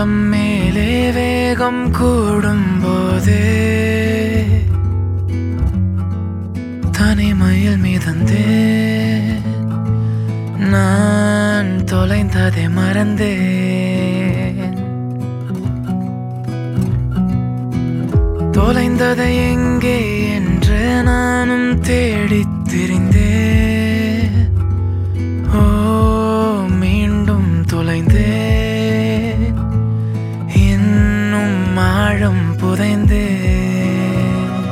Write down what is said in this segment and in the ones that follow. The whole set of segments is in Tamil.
மேலம் மேலே வேகம் கூடும் போதே தனிமையில் மிதந்தே நான் தொலைந்ததை மறந்தேன் தொலைந்ததை எங்கே என்று நானும் தேடித் திரிந்தேன் ஓ மீண்டும் தொலைந்தேன் இன்னும் ஆழம் புதைந்தேன்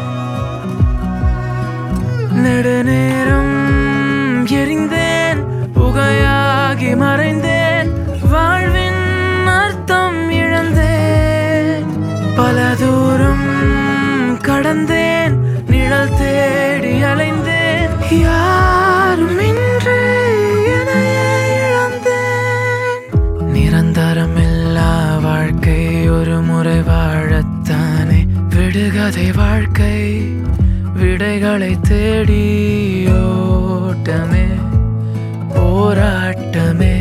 நெடுநேரம் எரிந்தேன் புகையாகி மறைந்தேன் வாழ்வின் அர்த்தம் இழந்தேன் பல தூரம் கடந்தேன் நிழல் தேடி அலைந்தேன் யாரும் இன்று என்னையே இழந்தேன் நிரந்தரமில்லா வாழ்க்கை ஒரு முறை வாழத்தானே விடுகதை வாழ்க்கை விடைகளை தேடி ஓட்டமே போராட்டமே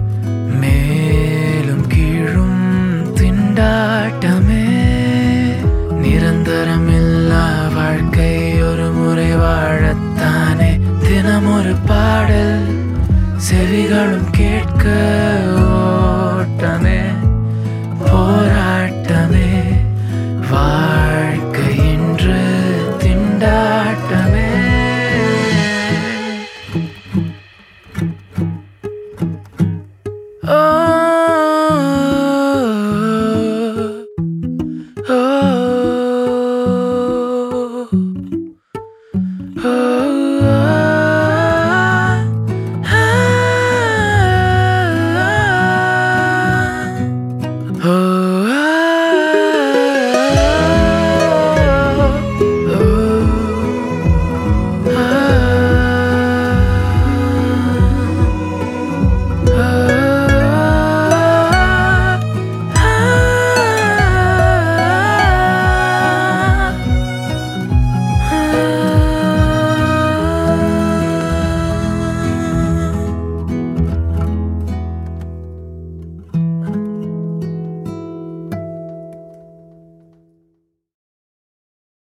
மேலும் கீழும் திண்டாட்டமே நிரந்தரமில்லா வாழ்க்கை ஒரு முறை வாழத்தானே தினம் ஒரு பாடல் செவிகளும் கேட்க ஓட்டமே